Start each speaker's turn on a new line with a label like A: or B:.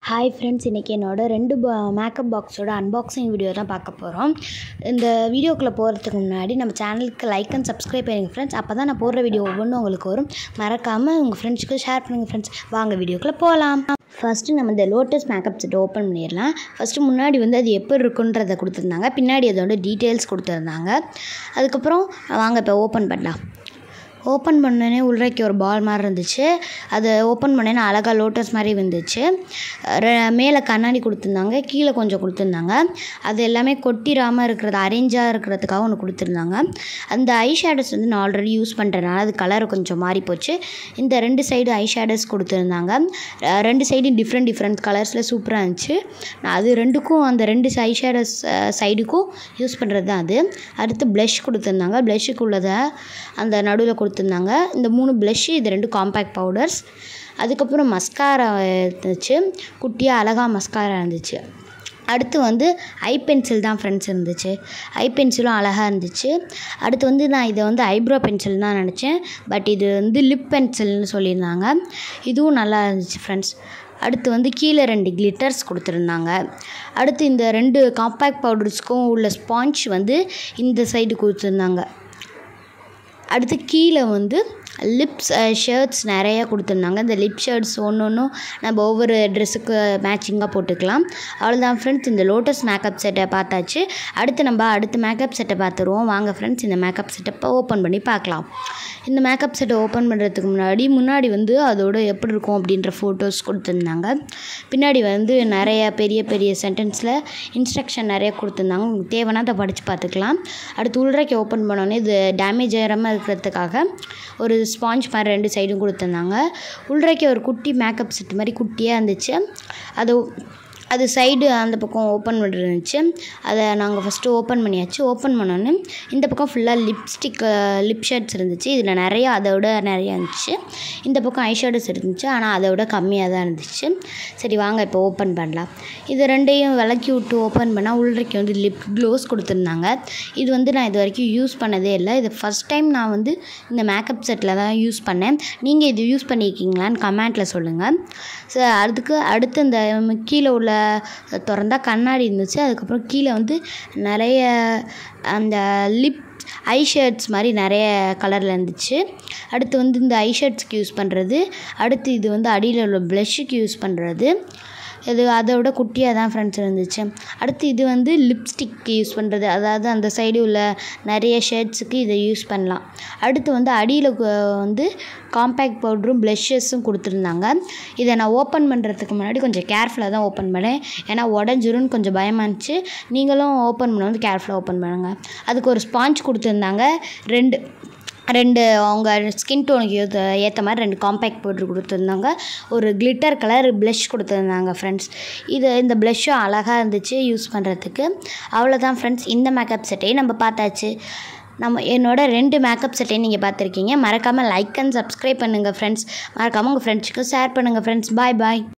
A: hi friends இன்றைக்கி என்னோட ரெண்டு பா மேக்கப் பாக்ஸோட அன்பாக்சிங் வீடியோ தான் பார்க்க போகிறோம் இந்த வீடியோக்குள்ளே போகிறதுக்கு முன்னாடி நம்ம சேனலுக்கு லைக் அண்ட் சப்ஸ்கிரைப் பண்ணுங்கள் ஃப்ரெண்ட்ஸ் அப்போ தான் நான் போடுற வீடியோ ஒவ்வொன்றும் உங்களுக்கு வரும் மறக்காமல் உங்கள் ஃப்ரெண்ட்ஸுக்கு ஷேர் பண்ணுங்கள் ஃப்ரெண்ட்ஸ் வாங்க வீடியோக்குள்ளே போகலாம் ஃபஸ்ட்டு நம்ம இந்த லோட்டஸ் மேக்கப் செட் ஓப்பன் பண்ணிடலாம் ஃபஸ்ட்டு முன்னாடி வந்து அது எப்படி இருக்குன்றதை கொடுத்துருந்தாங்க பின்னாடி அதோட டீட்டெயில்ஸ் கொடுத்துருந்தாங்க அதுக்கப்புறம் வாங்க இப்போ ஓப்பன் பண்ணலாம் ஓப்பன் பண்ணோடனே உள்ளரைக்கு ஒரு பால் மாதிரி இருந்துச்சு அதை ஓப்பன் பண்ணேன்னா அழகாக லோட்டஸ் மாதிரி வந்துச்சு ரெ- மேலே கண்ணாடி கொடுத்துருந்தாங்க கீழே கொஞ்சம் கொடுத்துருந்தாங்க அது எல்லாமே கொட்டிடாமல் இருக்கிறது அரேஞ்சாக இருக்கிறதுக்காக ஒன்று கொடுத்துருந்தாங்க அந்த ஐ ஷேடோஸ் வந்து நான் ஆல்ரெடி யூஸ் பண்ணுறதுனால அது கலர் கொஞ்சம் மாறி போச்சு இந்த ரெண்டு சைடு ஐ ஷேடோஸ் கொடுத்துருந்தாங்க அஹ் ரெண்டு சைடும் டிஃப்ரெண்ட் டிஃப்ரெண்ட் கலர்ஸில் சூப்பராக இருந்துச்சு நான் அது ரெண்டுக்கும் அந்த ரெண்டு ஐ ஷேடோஸ் சைடுக்கும் யூஸ் பண்ணுறது தான் அது அடுத்து ப்ளஷ் கொடுத்துருந்தாங்க ப்ளஷ்ஷுக்கு உள்ளதை அந்த நடுவில் கொடுத்துருந்தாங்க இந்த மூணு ப்ளஷ்ஷு இது ரெண்டு காம்பேக்ட் பவுடர்ஸ் அதுக்கப்புறம் மஸ்காரா இருந்துச்சு குட்டியாக அழகாக மஸ்காரா இருந்துச்சு அடுத்து வந்து ஐ பென்சில் தான் ஃப்ரெண்ட்ஸ் இருந்துச்சு ஐ பென்சிலும் அழகாக இருந்துச்சு அடுத்து வந்து நான் இதை வந்து ஐப்ரோ பென்சில் தான் நினச்சேன் பட் இது வந்து லிப் பென்சில்னு சொல்லியிருந்தாங்க இதுவும் நல்லா இருந்துச்சு ஃப்ரெண்ட்ஸ் அடுத்து வந்து கீழே ரெண்டு கிளிட்டர்ஸ் கொடுத்துருந்தாங்க அடுத்து இந்த ரெண்டு காம்பேக்ட் பவுடர்ஸ்க்கும் உள்ள ஸ்பாஞ்ச் வந்து இந்த சைடு கொடுத்துருந்தாங்க அடுத்து கீழே வந்து லிப்ஸ் ஷர்ட்ஸ் நிறையா கொடுத்துருந்தாங்க இந்த லிப் ஷர்ட்ஸ் ஒன்று ஒன்றும் நம்ம ஒவ்வொரு ட்ரெஸ்ஸுக்கு மேட்சிங்காக போட்டுக்கலாம் அவ்வளோதான் ஃப்ரெண்ட்ஸ் இந்த லோட்டஸ் மேக்கப் செட்டை பார்த்தாச்சு அடுத்து நம்ம அடுத்த மேக்கப் செட்டை பார்த்துருவோம் வாங்க ஃப்ரெண்ட்ஸ் இந்த மேக்கப் செட்டை ஓப்பன் பண்ணி பார்க்கலாம் இந்த மேக்கப் செட்டை ஓப்பன் பண்ணுறதுக்கு முன்னாடி முன்னாடி வந்து அதோட எப்படி இருக்கும் அப்படின்ற ஃபோட்டோஸ் கொடுத்துருந்தாங்க பின்னாடி வந்து நிறைய பெரிய பெரிய சென்டென்ஸில் இன்ஸ்ட்ரக்ஷன் நிறைய கொடுத்துருந்தாங்க உங்களுக்கு தேவைன்னா அதை படித்து பார்த்துக்கலாம் அடுத்து உள்றைக்கு ஓப்பன் பண்ணோன்னே இது டேமேஜ் ஆகாமல் இருக்கிறதுக்காக ஒரு ஸ்பாஞ்ச் மாதிரி ரெண்டு சைடும் கொடுத்துருந்தாங்க உள்றைக்கு ஒரு குட்டி மேக்கப் செட் மாதிரி குட்டியாக இருந்துச்சு அது அது சைடு அந்த பக்கம் ஓப்பன் இருந்துச்சு அதை நாங்கள் ஃபஸ்ட்டு ஓப்பன் பண்ணியாச்சு ஓப்பன் பண்ணோன்னே இந்த பக்கம் ஃபுல்லாக லிப்ஸ்டிக் லிப் ஷேட்ஸ் இருந்துச்சு இதில் நிறையா அதை விட நிறையா இருந்துச்சு இந்த பக்கம் ஐ ஷேடோஸ் இருந்துச்சு ஆனால் அதை விட கம்மியாக தான் இருந்துச்சு சரி வாங்க இப்போ ஓப்பன் பண்ணலாம் இது ரெண்டையும் விளக்கி விட்டு ஓப்பன் பண்ணால் உள்ளரைக்கு வந்து லிப் க்ளோஸ் கொடுத்துருந்தாங்க இது வந்து நான் இது வரைக்கும் யூஸ் பண்ணதே இல்லை இது ஃபஸ்ட் டைம் நான் வந்து இந்த மேக்கப் செட்டில் தான் யூஸ் பண்ணேன் நீங்கள் இது யூஸ் பண்ணியிருக்கீங்களான்னு கமெண்ட்டில் சொல்லுங்கள் ஸோ அதுக்கு அடுத்து இந்த கீழே உள்ள திறந்தா கண்ணாடி இருந்துச்சு அதுக்கப்புறம் கீழே வந்து நிறைய அந்த லிப் ஐ ஷர்ட்ஸ் மாதிரி நிறைய கலரில் இருந்துச்சு அடுத்து வந்து இந்த ஐ ஷர்ட்ஸ்க்கு யூஸ் பண்ணுறது அடுத்து இது வந்து அடியில் உள்ள ப்ளஷ்ஷுக்கு யூஸ் பண்ணுறது இது அதை விட குட்டியாக தான் ஃப்ரெண்ட்ஸ் இருந்துச்சு அடுத்து இது வந்து லிப்ஸ்டிக் யூஸ் பண்ணுறது அதாவது அந்த சைடு உள்ள நிறைய ஷேட்ஸுக்கு இதை யூஸ் பண்ணலாம் அடுத்து வந்து அடியில் வந்து காம்பேக்ட் பவுடரும் ப்ளஷஸும் கொடுத்துருந்தாங்க இதை நான் ஓப்பன் பண்ணுறதுக்கு முன்னாடி கொஞ்சம் கேர்ஃபுல்லாக தான் ஓப்பன் பண்ணேன் ஏன்னா உடஞ்சிரும்னு கொஞ்சம் பயமாக இருந்துச்சு நீங்களும் ஓப்பன் பண்ண வந்து கேர்ஃபுல்லாக ஓப்பன் பண்ணுங்கள் அதுக்கு ஒரு ஸ்பாஞ்ச் கொடுத்துருந்தாங்க ரெண்டு ரெண்டு அவங்க ஸ்கின் டோனுக்கு ஏற்ற ஏற்ற மாதிரி ரெண்டு காம்பேக்ட் பவுடர் கொடுத்துருந்தாங்க ஒரு கிளிட்டர் கலர் ப்ளஷ் கொடுத்துருந்தாங்க ஃப்ரெண்ட்ஸ் இது இந்த ப்ளஷ்ஷும் அழகாக இருந்துச்சு யூஸ் பண்ணுறதுக்கு அவ்வளோதான் ஃப்ரெண்ட்ஸ் இந்த மேக்கப் செட்டையும் நம்ம பார்த்தாச்சு நம்ம என்னோட ரெண்டு மேக்கப் செட்டையும் நீங்கள் பார்த்துருக்கீங்க மறக்காமல் லைக் அண்ட் சப்ஸ்கிரைப் பண்ணுங்கள் ஃப்ரெண்ட்ஸ் மறக்காமல் உங்கள் ஃப்ரெண்ட்ஸுக்கு ஷேர் பண்ணுங்கள் ஃப்ரெண்ட்ஸ் பாய் பாய்